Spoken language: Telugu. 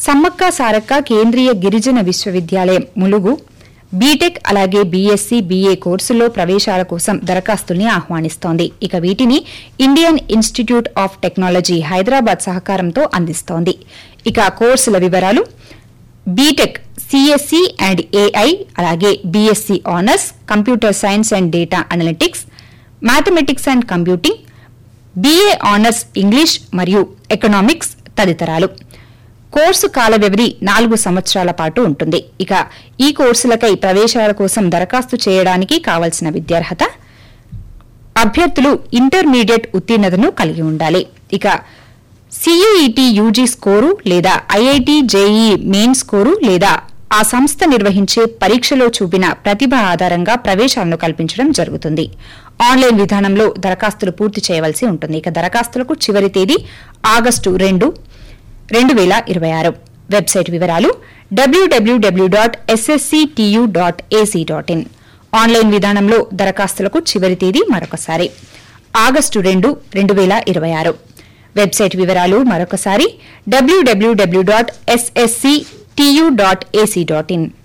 సమ్మక్క సారక్క కేంద్రీయ గిరిజన విశ్వవిద్యాలయం ములుగు బీటెక్ అలాగే బీఎస్సీ బీఏ కోర్సుల్లో ప్రవేశాల కోసం దరఖాస్తుల్ని ఆహ్వానిస్తోంది ఇక వీటిని Indian institute of technology Hyderabad సహకారంతో అందిస్తోంది ఇక కోర్సుల వివరాలు బీటెక్ సిఎస్సి అండ్ ఏఐ అలాగే B Sc honours computer science and data analytics mathematics and computing B A honours English మరియు ఎకనామిక్స్ తదితరాలు కోర్సు కాల వ్యవధి నాలుగు సంవత్సరాల పాటు ఉంటుంది ఇక ఈ కోర్సులకై ప్రవేశాల కోసం దరఖాస్తు చేయడానికి కావలసిన విద్యార్హత అభ్యర్థులు ఇంటర్మీడియట్ ఉత్తీర్ణతను కలిగి ఉండాలి ఇక సియుఈటి యూజీ స్కోరు లేదా ఐఐటి జేఈ మెయిన్ స్కోరు లేదా ఆ సంస్థ నిర్వహించే పరీక్షలో చూపిన ప్రతిభ ఆధారంగా ప్రవేశాలను కల్పించడం జరుగుతుంది ఆన్లైన్ విధానంలో దరఖాస్తులు పూర్తి చేయవలసి ఉంటుంది ఇక దరఖాస్తులకు చివరి తేదీ ఆగస్టు రెండు రెండు వేల ఇరవై ఆరు వెబ్సైట్ వివరాలు W W W dot S S C T U dot A C dot in online విధానంలో దరఖాస్తులకు చివరి తేదీ మరొకసారి ఆగస్టు రెండు రెండు వేల ఇరవై ఆరు వెబ్సైట్ వివరాలు మరొకసారి W W W dot S S C T U dot A C dot in